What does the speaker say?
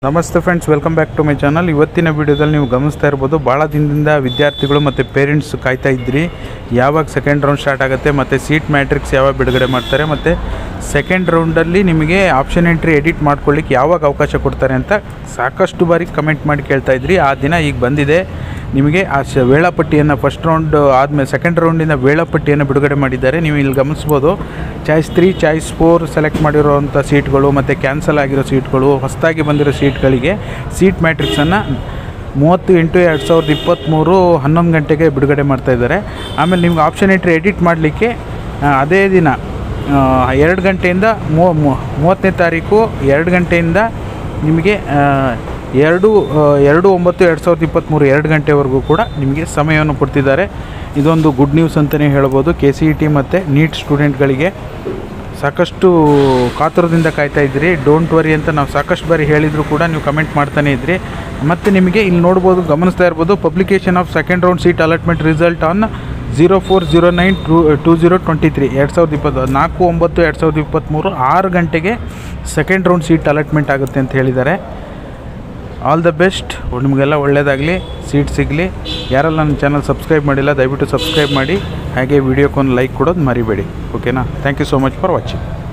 ನಮಸ್ತೆ friends welcome back to my channel ಇವತ್ತಿನ ವಿಡಿಯೋದಲ್ಲಿ ನೀವು ಗಮನಿಸ್ತಾ ಇರ್ಬೋದು ಭಾಳ ದಿನದಿಂದ ವಿದ್ಯಾರ್ಥಿಗಳು ಮತ್ತು ಪೇರೆಂಟ್ಸ್ ಕಾಯ್ತಾ ಇದ್ರಿ ಯಾವಾಗ ಸೆಕೆಂಡ್ ರೌಂಡ್ ಸ್ಟಾರ್ಟ್ ಆಗುತ್ತೆ ಮತ್ತು ಸೀಟ್ ಮ್ಯಾಟ್ರಿಕ್ಸ್ ಯಾವಾಗ ಬಿಡುಗಡೆ ಮಾಡ್ತಾರೆ ಮತ್ತು ಸೆಕೆಂಡ್ ರೌಂಡಲ್ಲಿ ನಿಮಗೆ ಆಪ್ಷನ್ ಎಂಟ್ರಿ ಎಡಿಟ್ ಮಾಡ್ಕೊಳ್ಳಿಕ್ಕೆ ಯಾವಾಗ ಅವಕಾಶ ಕೊಡ್ತಾರೆ ಅಂತ ಸಾಕಷ್ಟು ಬಾರಿ ಕಮೆಂಟ್ ಮಾಡಿ ಕೇಳ್ತಾ ಇದ್ರಿ ಆ ದಿನ ಈಗ ಬಂದಿದೆ ನಿಮಗೆ ಆ ಶ ವೇಳಾಪಟ್ಟಿಯನ್ನು ಫಸ್ಟ್ ರೌಂಡ್ ಆದಮೇಲೆ ಸೆಕೆಂಡ್ ರೌಂಡಿನ ವೇಳಾಪಟ್ಟಿಯನ್ನು ಬಿಡುಗಡೆ ಮಾಡಿದ್ದಾರೆ ನೀವು ಇಲ್ಲಿ ಗಮನಿಸ್ಬೋದು choice three choice four select ಮಾಡಿರೋವಂಥ ಸೀಟ್ಗಳು ಮತ್ತು ಕ್ಯಾನ್ಸಲ್ ಆಗಿರೋ ಸೀಟ್ಗಳು ಹೊಸದಾಗಿ ಬಂದಿರೋ ಸೀಟ್ಗಳಿಗೆ ಸೀಟ್ ಮ್ಯಾಟ್ರಿಕ್ಸನ್ನು ಮೂವತ್ತು ಎಂಟು ಎರಡು ಸಾವಿರದ ಇಪ್ಪತ್ತ್ಮೂರು ಹನ್ನೊಂದು ಗಂಟೆಗೆ ಬಿಡುಗಡೆ ಮಾಡ್ತಾ ಇದ್ದಾರೆ ಆಮೇಲೆ ನಿಮ್ಗೆ ಆಪ್ಷನ್ ಎಂಟ್ರಿ ಎಡಿಟ್ ಮಾಡಲಿಕ್ಕೆ ಅದೇ ದಿನ ಆ, ಎರಡು ಗಂಟೆಯಿಂದ ಮೂ ಮೂ- ಮೂವತ್ತನೇ ತಾರೀಕು ಎರಡು ಗಂಟೆಯಿಂದ ನಿಮಗೆ ಆ, ಎರಡು ಆ, ಎರಡು ಒಂಬತ್ತು ಎರಡು ಸಾವಿರದ ಇಪ್ಪತ್ತ್ಮೂರು ಎರಡು ಗಂಟೆವರೆಗೂ ಕೂಡ ನಿಮಗೆ ಸಮಯವನ್ನು ಕೊಡ್ತಿದ್ದಾರೆ ಇದೊಂದು ಗುಡ್ ನ್ಯೂಸ್ ಅಂತಲೇ ಹೇಳ್ಬೋದು ಕೆ ಸಿ ಇ ಟಿ ಮತ್ತು ನೀಟ್ ಸ್ಟೂಡೆಂಟ್ಗಳಿಗೆ ಸಾಕಷ್ಟು ಕಾತುರದಿಂದ ಕಾಯ್ತಾ ಇದ್ರಿ ಡೋಂಟ್ ವರಿ ಅಂತ ನಾವು ಸಾಕಷ್ಟು ಬಾರಿ ಹೇಳಿದರೂ ಕೂಡ ನೀವು ಕಮೆಂಟ್ ಮಾಡ್ತಾನೆ ಇದ್ರಿ ಮತ್ತು ನಿಮಗೆ ಇಲ್ಲಿ ನೋಡ್ಬೋದು ಗಮನಿಸ್ತಾ ಇರ್ಬೋದು publication of second round seat allotment result on zero four zero nine two two zero twenty three ಎರಡು ಸಾವಿರದ ಇಪ್ಪತ್ತು ನಾಲ್ಕು ಒಂಬತ್ತು ಎರಡು ಸಾವಿರದ ಇಪ್ಪತ್ತ್ಮೂರು ಆರು ಗಂಟೆಗೆ ಸೆಕೆಂಡ್ ರೌಂಡ್ ಸೀಟ್ ಅಲಾಟ್ಮೆಂಟ್ ಆಗುತ್ತೆ ಅಂತ ಹೇಳಿದ್ದಾರೆ ಆಲ್ ದ ಬೆಸ್ಟ್ ನಿಮಗೆಲ್ಲ ಒಳ್ಳೆಯದಾಗಲಿ ಸೀಟ್ ಸಿಗಲಿ ಯಾರೆಲ್ಲ ನನ್ನ ಚಾನಲ್ ಸಬ್ಸ್ಕ್ರೈಬ್ ಮಾಡಿಲ್ಲ ದಯವಿಟ್ಟು ಸಬ್ಸ್ಕ್ರೈಬ್ ಮಾಡಿ ಹಾಗೆ ವಿಡಿಯೋಕ್ಕೊಂದು ಲೈಕ್ ಕೊಡೋದು ಮರಿಬೇಡಿ ಓಕೆನಾ thank you so much for watching